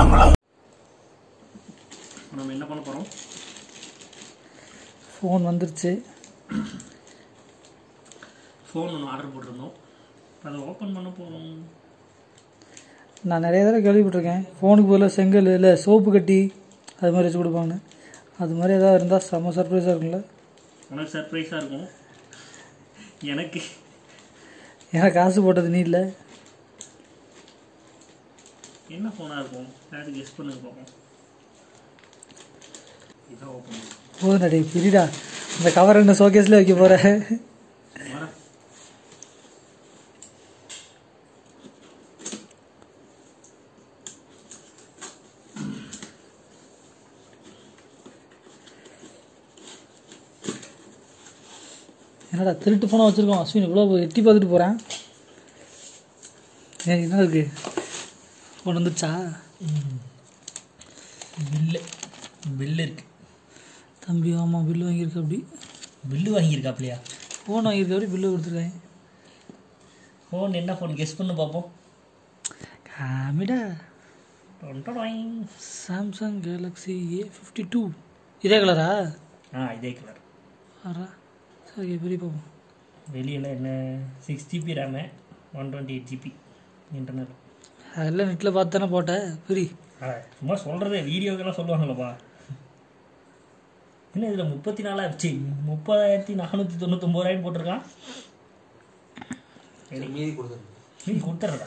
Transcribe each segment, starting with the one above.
மாட்டாங்களா நம்ம என்ன பண்ண போகிறோம் ஃபோன் வந்துருச்சு ஃபோன் ஒன்று ஆர்டர் போட்டிருந்தோம் அதை ஓப்பன் பண்ண போகிறோம் நான் நிறைய தடவை கேள்விப்பட்டிருக்கேன் ஃபோனுக்கு பதிலாக செங்கல் இல்லை சோப்பு கட்டி அது மாதிரி வச்சு கொடுப்பாங்கன்னு அது மாதிரி ஏதாவது இருந்தால் செம்ம சர்ப்ரைஸாக இருக்கும்ல உனக்கு சர்ப்ரைஸாக இருக்கும் எனக்கு ஏன்னா காசு போட்டது நீ இல்லை என்ன ஃபோனாக இருக்கும் யாருக்கு கெஸ் பண்ணுங்க பார்ப்போம் இதான் ஓப்பன் போதும் டே பிரிடா இந்த கவர் என்ன ஷோகேஸில் வைக்க போகிற வர என்னடா திருட்டு ஃபோனாக வச்சுருக்கோம் அஸ்வின் இவ்வளோ எட்டி பார்த்துட்டு போகிறேன் ஏ என்ன இருக்கு ஃபோன் வந்துச்சா பில்லு பில்லு இருக்கு தம்பி ஆமாம் பில்லு வாங்கியிருக்க அப்படி பில்லு வாங்கியிருக்காப்லையா ஃபோன் வாங்கியிருக்க அப்படி பில்லு கொடுத்துருக்காங்க ஃபோன் என்ன ஃபோன் கெஸ் பண்ணு பார்ப்போம் காமிடா டொண்டொடாயிங். Samsung Galaxy A fifty two இதே கலரா ஆ இதே கலர் வரா சரி பெரிய பார்ப்போம் வெளியில் என்ன six GB RAM one twenty eight GB internal அதெல்லாம் நெட்டில் பார்த்து தானே போட்டேன் புரி சும்மா சொல்கிறது வீடியோக்கெல்லாம் சொல்லுவாங்களப்பா என்ன இதில் முப்பத்தி நாலாயிரச்சி முப்பதாயிரத்தி நானூற்றி தொண்ணூத்தொம்பது ரூபாய்னு போட்டிருக்கான் சரி மீதி கொடுத்துருங்க மீதி கொடுத்துட்றதா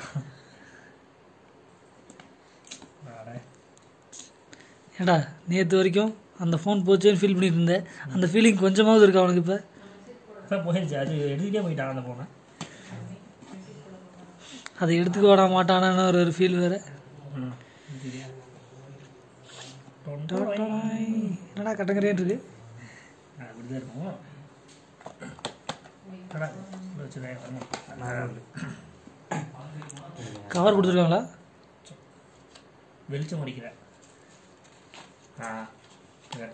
அட, ஏடா நேற்று வரைக்கும் அந்த ஃபோன் போச்சேன்னு ஃபீல் பண்ணிட்டு இருந்தேன் அந்த ஃபீலிங் கொஞ்சமாவது இருக்கா அவனுக்கு இப்போ அதான் போயிடுச்சு அது எடுத்துக்கிட்டே போயிட்டான் அந்த ஃபோனை அதை எடுத்துக்க விட மாட்டானான்னு ஒரு ஒரு ஃபீல் வேறு ம் டொண்டொடாயிங். என்னடா கட்டங்கரேன் இருக்கு அப்படிதான் இருக்கும் அடா, இதை வச்சுதான் வரணும். அதான் கவர் கொடுத்துருக்காங்களா வெளிச்சம் அடிக்கிற ஆ இங்க.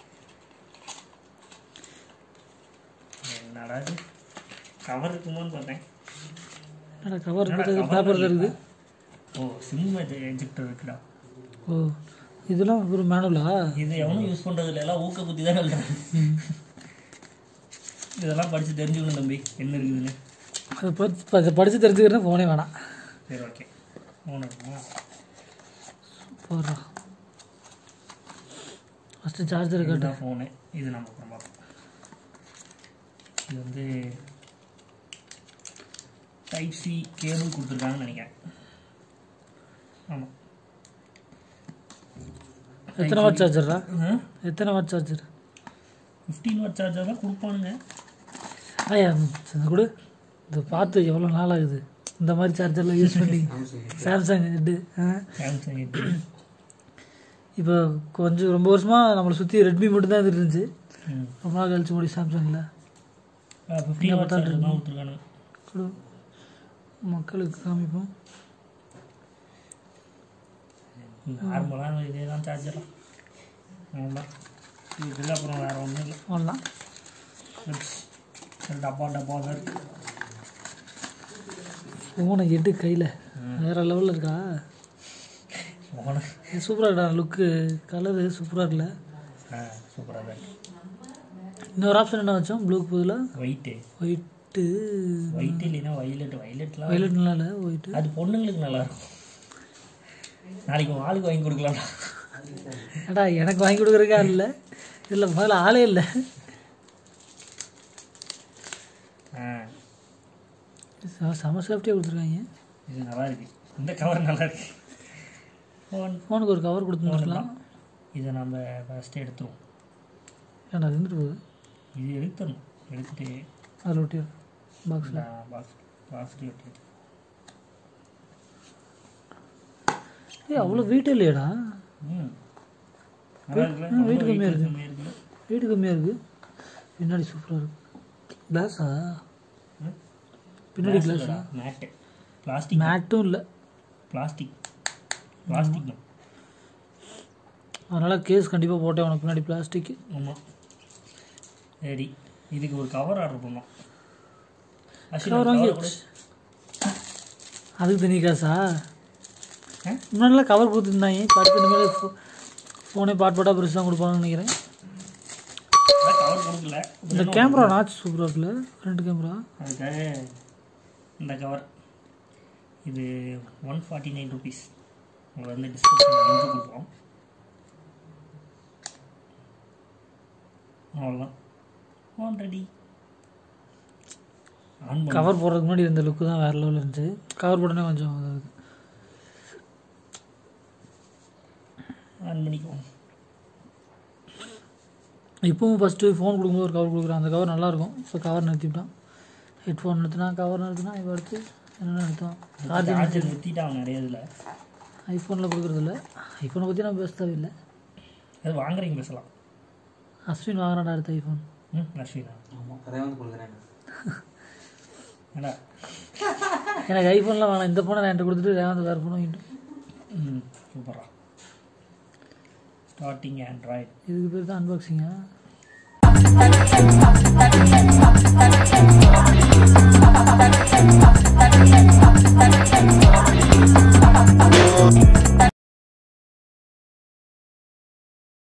என்னடா இது கவர் இருக்குமோன்னு பார்த்தேன் என்னடா கவர் என்னடா இருக்குது cover பேப்பர் தான் இருக்குது ஓ சிம் எஜெக்டர் இருக்குடா ஓ இதெல்லாம் ஒரு மேனுவலா இது எவனும் யூஸ் பண்ணுறதுல எல்லாம் ஊக்க குத்தி தான் எழுதுறாங்க இதெல்லாம் படித்து தெரிஞ்சுக்கணும் தம்பி என்ன இருக்குதுன்னு அதை படிச்சு அதை படித்து தெரிஞ்சுக்கிறேன் ஃபோனே வேணாம் சரி ஓகே மூணு இருக்குமா போடுறா ஃபஸ்ட்டு சார்ஜர் கட்டு இதுதான் ஃபோனு இது நம்ம அப்புறம் பார்ப்போம் இது வந்து டைப் சி கேபிள் கொடுத்துருக்காங்கன்னு நினைக்கிறேன் ஆமாம் எத்தனை வாட் சார்ஜர்ரா எத்தனை watt charger fifteen watt charger தான் கொடுப்பானுங்க ஐயா இந்த கொடு இதை பார்த்து எவ்வளோ நாள் ஆகுது இந்த மாதிரி சார்ஜரில் யூஸ் பண்ணி சாம்சங் ஹெட்டு சாம்சங் எட்டு இப்போ கொஞ்சம் ரொம்ப வருஷமாக நம்மளை சுற்றி ரெட்மி மட்டும் தான் இருந்துச்சு ம் ரொம்ப நாள் கழிச்சு முடி சாம்சங்கில் ஃபிஃப்டீன் வாட் சார்ஜர் தான் கொடுத்துருக்கானுங்க கொடு மக்களுக்கு காமிப்போம் நார்மலாக இதே தான் சார்ஜராக ஆமாம் இதில் அப்புறம் வேறு ஒன்றும் இல்லை அவ்வளோதான் டப்பா டப்பா தான் இருக்குது ஃபோனை எடு கையில் வேறு லெவலில் இருக்கா ஃபோனு சூப்பராக இருக்கா லுக்கு கலரு சூப்பராக இருக்குல்ல ஆ சூப்பராக தான் இருக்குது இன்னொரு ஆப்ஷன் என்ன வச்சோம் ப்ளூக்கு பதிலாக ஒயிட்டு ஒயிட்டு ஒயிட் இல்லைன்னா வைலட் வைலட்லாம் வயலட் நல்லா இல்லை ஒயிட்டு அது பொண்ணுங்களுக்கு நல்லா இருக்கும் நாளைக்கு உன் ஆளுக்கு வாங்கி கொடுக்கலாம் ஏடா எனக்கு வாங்கி கொடுக்குறதுக்கே ஆள் இல்லை இதில் முதல்ல ஆளே இல்லை ஆ செம- செம சேஃப்டியாக கொடுத்துருக்காங்க இது நல்லா இருக்கு இந்த கவர் நல்லா இருக்கு ஃபோன் ஃபோனுக்கு ஒரு கவர் கொடுத்துருக்கலாம் இதை நம்ம ஃபஸ்ட்டு எடுத்துருவோம் ஏன்டா அது இருந்துட்டு போகுது இது எடுத்துடணும் எடுத்துட்டு அதில் ஒட்டி பாக்ஸில் பாக்ஸ் பாக்ஸ்லேயே ஒட்டிட்டு ஏய் அவ்வளோ வெயிட் இல்லையாடா ம் நல்லா இருக்குல்ல? ஆ, weight ரொம்ப கம்மியா weight இருக்கு. கம்மியா இருக்குல்ல? வெயிட் கம்மியாக இருக்குது பின்னாடி சூப்பராக இருக்கு கிளாஸா ம்? பின்னாடி Glass கிளாஸா இல்லடா, மேட்டு பிளாஸ்டிக் மேட்டும் இல்லை பிளாஸ்டிக் பிளாஸ்டிக் தான் அதனால் கேஸ் கண்டிப்பாக போட்டேன் உனக்கு பின்னாடி பிளாஸ்டிக் ஆமாம் சரி இதுக்கு ஒரு கவர் ஆர்டர் பண்ணோம் அஸ்வின், கவர் ஒரு வாங்கி cover கொடு. அதுக்கு தனி காசா ஆ முன்னாடிலாம் கவர் கொடுத்துருந்தாங்க இப்போ அடுத்த இனிமேல் ஃபோ ஃபோனே பாட் பாட்டாக பெருசு தான் கொடுப்பாங்கன்னு நினைக்கிறேன் அதான் கவர் கொடுக்கல இந்த கேமரா நாச்சு சூப்பராக இருக்குல்ல ஃப்ரண்ட் கேமரா அதுக்காக இந்த கவர் இது ஒன் ஃபார்ட்டி நைன் ருபீஸ் உங்களுக்கு வந்து டிஸ்கிரிப்ஷன் லிங்க் கொடுப்போம் அவ்வளோதான் ஆன் ரெடி ஆன் பண்ணி கவர் போடுறதுக்கு முன்னாடி இருந்த லுக்கு தான் வேறு லெவலில் இருந்துச்சு கவர் போட்டோன்னே கொஞ்சம் இதாக இருக்கு ஆன் பண்ணிக்குவோம் இப்போவும் ஃபஸ்ட்டு ஃபோன் கொடுக்கும்போது ஒரு கவர் கொடுக்குறேன் அந்த கவர் நல்லாயிருக்கும் இப்போ கவர் நிறுத்திவிட்டான் ஹெட்ஃபோன் நிறுத்தினா கவர் நிறுத்தினா இப்போ அடுத்து என்னென்ன நிறுத்தோம் சார்ஜர் சார்ஜர் நிறுத்திட்டாங்க நிறைய இதில் ஐஃபோனில் கொடுக்குறதில்ல ஐஃபோனை பற்றி நான் பேச தேவையில்லை அது வாங்குறீங்க பேசலாம் அஸ்வின் வாங்குறான்டா அடுத்த ஐஃபோன் ம் அஸ்வினா ஆமாம் கதையை வந்து கொடுக்குறேன் ஏடா எனக்கு ஐஃபோன்லாம் வேணாம் இந்த ஃபோனை நான் என்கிட்ட கொடுத்துட்டு ரேவந்த் வேறு ஃபோன் வாங்கிட்டோம் ம் சூப்பரா ஸ்டார்டிங் ஆண்ட்ராய்ட் இதுக்கு பேர் தான் அன்பாக்சிங்கா Thank